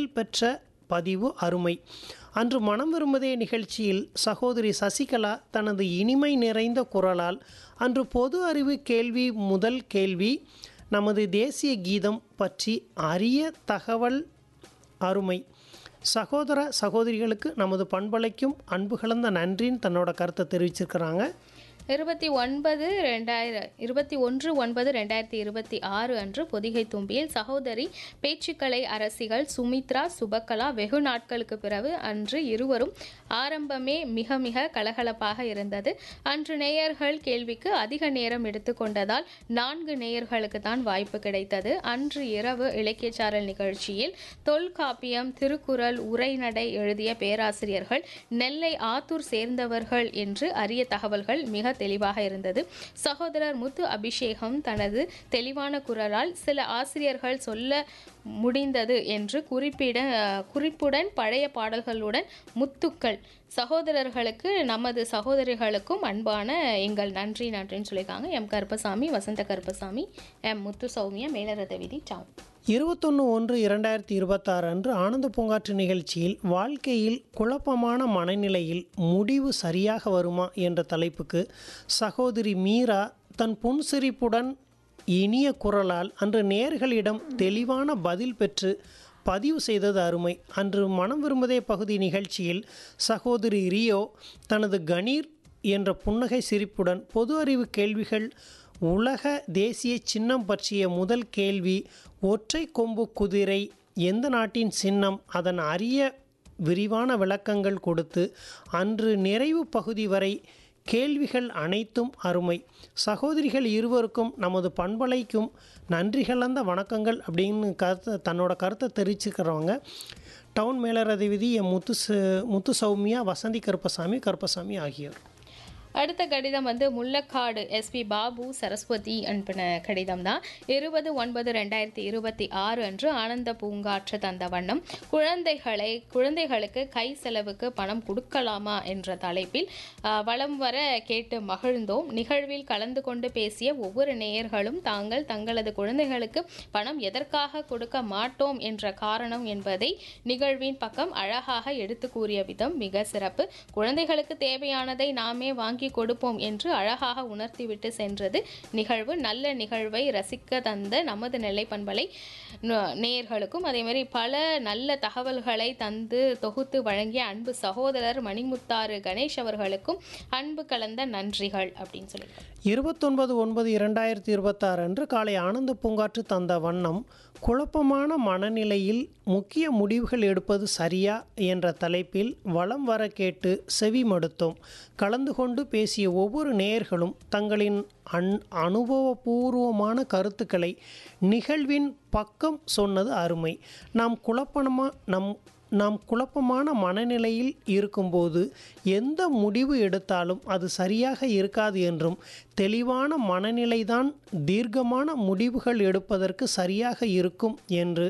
பதில் பெற்ற பதிவு அருமை அன்று மனம் விரும்புதே நிகழ்ச்சியில் சகோதரி சசிகலா தனது இனிமை நிறைந்த குரலால் அன்று பொது அறிவு கேள்வி முதல் கேள்வி நமது தேசிய கீதம் பற்றி அரிய தகவல் அருமை சகோதர சகோதரிகளுக்கு நமது பண்பலைக்கும் அன்பு கலந்த நன்றின்னு தன்னோட கருத்தை தெரிவிச்சிருக்கிறாங்க இருபத்தி ஒன்பது ரெண்டாயிர இருபத்தி ஒன்று ஒன்பது ரெண்டாயிரத்தி இருபத்தி ஆறு அன்று பொதிகை தும்பியில் சகோதரி பேச்சுக்கலை அரசிகள் சுமித்ரா சுபகலா வெகு நாட்களுக்கு பிறகு அன்று இருவரும் ஆரம்பமே மிக மிக கலகலப்பாக இருந்தது அன்று நேயர்கள் கேள்விக்கு அதிக நேரம் எடுத்துக்கொண்டதால் நான்கு நேயர்களுக்கு தான் வாய்ப்பு கிடைத்தது அன்று இரவு இலக்கியச்சாரல் நிகழ்ச்சியில் தொல்காப்பியம் திருக்குறள் உரைநடை எழுதிய பேராசிரியர்கள் நெல்லை ஆத்தூர் சேர்ந்தவர்கள் என்று அரிய தகவல்கள் மிக தெளிவாக இருந்தது சகோதரர் முத்து அபிஷேகம் தனது தெளிவான குரலால் சில ஆசிரியர்கள் சொல்ல முடிந்தது என்று குறிப்பிட குறிப்புடன் பழைய பாடல்களுடன் முத்துக்கள் சகோதரர்களுக்கு நமது சகோதரிகளுக்கும் அன்பான எங்கள் நன்றி நன்றின்னு சொல்லியிருக்காங்க எம் கருப்பசாமி வசந்த கருப்பசாமி எம் முத்து சௌமியா மேலரத விதி சாம் இருபத்தொன்று ஒன்று இரண்டாயிரத்தி இருபத்தாறு அன்று ஆனந்த பூங்காற்று நிகழ்ச்சியில் வாழ்க்கையில் குழப்பமான மனநிலையில் முடிவு சரியாக வருமா என்ற தலைப்புக்கு சகோதரி மீரா தன் புன்சிரிப்புடன் இனிய குரலால் அன்று நேர்களிடம் தெளிவான பதில் பெற்று பதிவு செய்தது அருமை அன்று மனம் விரும்புதே பகுதி நிகழ்ச்சியில் சகோதரி ரியோ தனது கணீர் என்ற புன்னகை சிரிப்புடன் பொது அறிவு கேள்விகள் உலக தேசிய சின்னம் பற்றிய முதல் கேள்வி ஒற்றை கொம்பு குதிரை எந்த நாட்டின் சின்னம் அதன் அரிய விரிவான விளக்கங்கள் கொடுத்து அன்று நிறைவு பகுதி வரை கேள்விகள் அனைத்தும் அருமை சகோதரிகள் இருவருக்கும் நமது பண்பலைக்கும் நன்றி கலந்த வணக்கங்கள் அப்படின்னு கருத்தை தன்னோட கருத்தை தெரிவிச்சுக்கிறவங்க டவுன் மேலரதிபதி எம் முத்து ச- முத்து சௌமியா வசந்தி கருப்பசாமி கருப்பசாமி ஆகியோர் அடுத்த கடிதம் வந்து முல்லக்காடு எஸ்பி பாபு சரஸ்வதி அனுப்பின கடிதம் தான் இருபது ஒன்பது ரெண்டாயிரத்தி இருபத்தி ஆறு அன்று ஆனந்த பூங்காற்று தந்த வண்ணம் குழந்தைகளை குழந்தைகளுக்கு கை செலவுக்கு பணம் கொடுக்கலாமா என்ற தலைப்பில் ஆ, வலம் வர கேட்டு மகிழ்ந்தோம் நிகழ்வில் கலந்து கொண்டு பேசிய ஒவ்வொரு நேயர்களும் தாங்கள் தங்களது குழந்தைகளுக்கு பணம் எதற்காக கொடுக்க மாட்டோம் என்ற காரணம் என்பதை நிகழ்வின் பக்கம் அழகாக எடுத்து கூறிய விதம் மிக சிறப்பு குழந்தைகளுக்கு தேவையானதை நாமே வாங்கி கொடுப்போம் என்று அழகாக உணர்த்திவிட்டு சென்றது நிகழ்வு நல்ல நிகழ்வை ரசிக்க தந்த நமது நெல்லை பண்பலை ந- நேயர்களுக்கும் அதே மாதிரி பல நல்ல தகவல்களை தந்து தொகுத்து வழங்கிய அன்பு சகோதரர் மணிமுத்தாறு கணேஷ் அவர்களுக்கும் அன்பு கலந்த நன்றிகள் அப்படின்னு சொல்லியிருக்காங்க இருபத்தொன்பது ஒன்பது இரண்டாயிரத்தி இருபத்தாறு அன்று காலை ஆனந்த பூங்காற்று தந்த வண்ணம் குழப்பமான மனநிலையில் முக்கிய முடிவுகள் எடுப்பது சரியா என்ற தலைப்பில் வலம் வர கேட்டு செவி மடுத்தோம் கலந்து கொண்டு பேசிய ஒவ்வொரு நேயர்களும் தங்களின் அன் அனுபவபூர்வமான கருத்துக்களை நிகழ்வின் பக்கம் சொன்னது அருமை நாம் குழப்பமா நம் நாம் குழப்பமான மனநிலையில் இருக்கும்போது எந்த முடிவு எடுத்தாலும் அது சரியாக இருக்காது என்றும் தெளிவான மனநிலைதான் தீர்க்கமான முடிவுகள் எடுப்பதற்கு சரியாக இருக்கும் என்று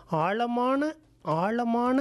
ஆழமான ஆழமான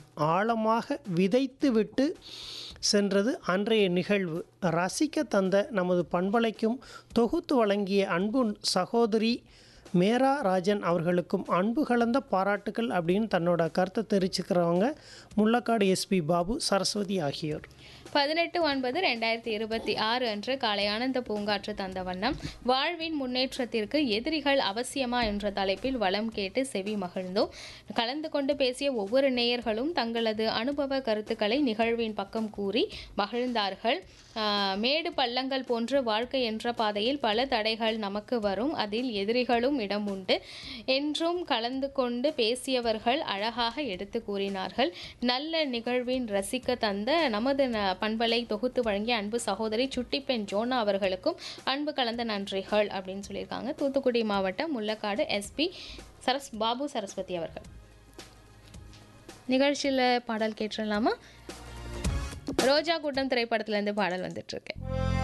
ஆழமாக விதைத்துவிட்டு சென்றது அன்றைய நிகழ்வு ரசிக்க தந்த நமது பண்பலைக்கும் தொகுத்து வழங்கிய அன்பு சகோதரி மேரா ராஜன் அவர்களுக்கும் அன்பு கலந்த பாராட்டுக்கள் அப்படின்னு தன்னோட கருத்தை தெரிவிச்சுக்கிறவங்க முள்ளக்காடு எஸ்பி பாபு சரஸ்வதி ஆகியோர் பதினெட்டு ஒன்பது ரெண்டாயிரத்தி இருபத்தி ஆறு அன்று காலை ஆனந்த பூங்காற்று தந்த வண்ணம் வாழ்வின் முன்னேற்றத்திற்கு எதிரிகள் அவசியமா என்ற தலைப்பில் வளம் கேட்டு செவி மகிழ்ந்தோம் கலந்து கொண்டு பேசிய ஒவ்வொரு நேயர்களும் தங்களது அனுபவ கருத்துக்களை நிகழ்வின் பக்கம் கூறி மகிழ்ந்தார்கள் ஆஹ், மேடு பள்ளங்கள் போன்று வாழ்க்கை என்ற பாதையில் பல தடைகள் நமக்கு வரும் அதில் எதிரிகளும் இடம் உண்டு என்றும் கலந்து கொண்டு பேசியவர்கள் அழகாக எடுத்து கூறினார்கள் நல்ல நிகழ்வின் ரசிக்க தந்த நமது ந- பண்பலை தொகுத்து வழங்கிய அன்பு சகோதரி சுட்டிப்பெண் ஜோனா அவர்களுக்கும் அன்பு கலந்த நன்றிகள் அப்படின்னு சொல்லியிருக்காங்க தூத்துக்குடி மாவட்டம் முள்ளக்காடு எஸ்பி சரஸ் பாபு சரஸ்வதி அவர்கள் நிகழ்ச்சியில் பாடல் கேட்டுடலாமா ரோஜா கூட்டம் திரைப்படத்துலேருந்து பாடல் வந்துட்டு இருக்கு